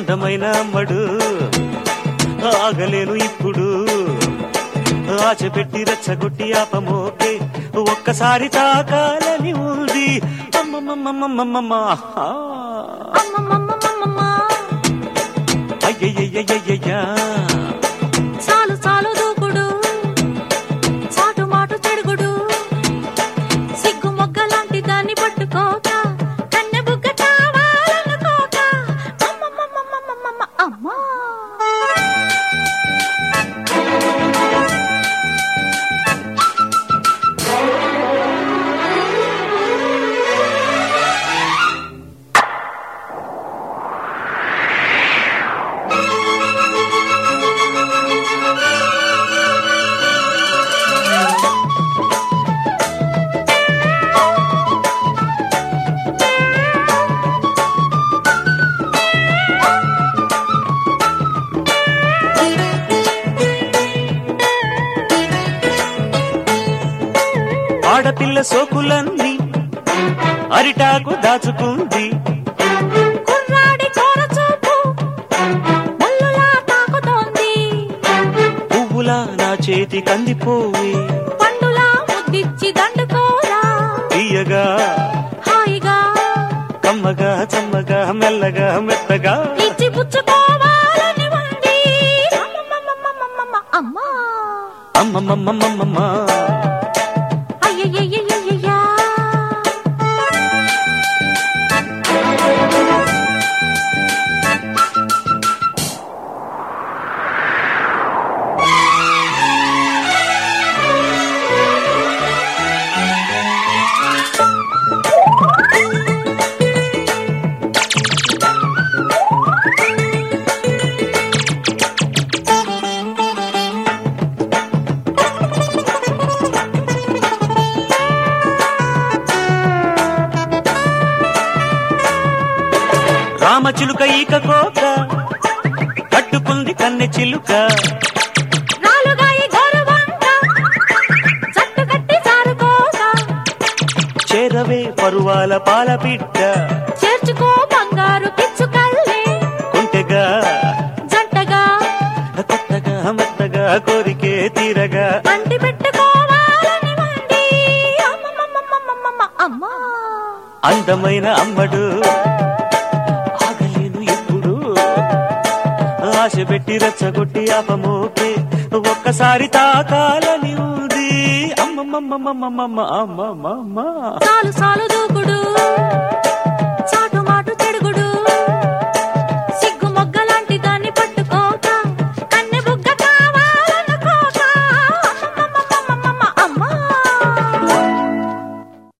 అందమైన అమ్మడు ఆగలేను ఇప్పుడు ఆశ పెట్టి రెచ్చగొట్టి ఆపమోకే ఒక్కసారి తాకాలని ఉంది అమ్మమ్మమ్మమ్మమ్మమ్మ అమ్మమ్మమ్మమ్మమ్మ అయ్యయ్యయ్యయ్యయ్యా చాలు చాలు దూకుడు చాటు మాటు చెడుగుడు సిగ్గు మొగ్గ లాంటి దాన్ని పట్టుకోక కన్నె బుగ్గ కావాలనుకోక అమ్మమ్మమ్మమ్మమ్మమ్మ అమ్మా ఆడపిల్ల సోకులన్నీ అరిటాకు దాచుకుంది కుర్రాడి కోర చూపు ముల్లులా తాకుతోంది పువ్వులా నా చేతి కందిపోయి పండులా ముద్దిచ్చి దండుకోరా తీయగా హాయిగా కమ్మగా చమ్మగా మెల్లగా మెత్తగా ఇచ్చి పుచ్చుకోవాలని ఉంది అమ్మమ్మమ్మమ్మమ్మమ్మ అమ్మా అమ్మమ్మమ్మమ్మమ్మ అయ్యయ్యయ్యయ్యయ్యా రామచిలుక ఈక కోక కట్టుకుంది కన్నె చిలుక నాలుగాయి గోరువంక జట్టు కట్టి జారుకోక చేరవే పరువాల పాల బిడ్డ చేర్చుకో బంగారు పిచ్చుకల్లే కుంటెగా జంటగా కొత్తగా మెత్తగా కోరికే తీరగా అంటి పెట్టుకోవాలని ఉంది అమ్మమ్మమ్మమ్మమ్మమ్మ అమ్మా అందమైన అమ్మడు ఆగలేను ఎప్పుడు ఆశ పెట్టి రెచ్చగొట్టి ఆపమోకే ఒక్కసారి తాకాలని ఉంది అమ్మమ్మమ్మమ్మమ్మమ్మ అమ్మమ్మమ్మ చాలు చాలు దూకుడు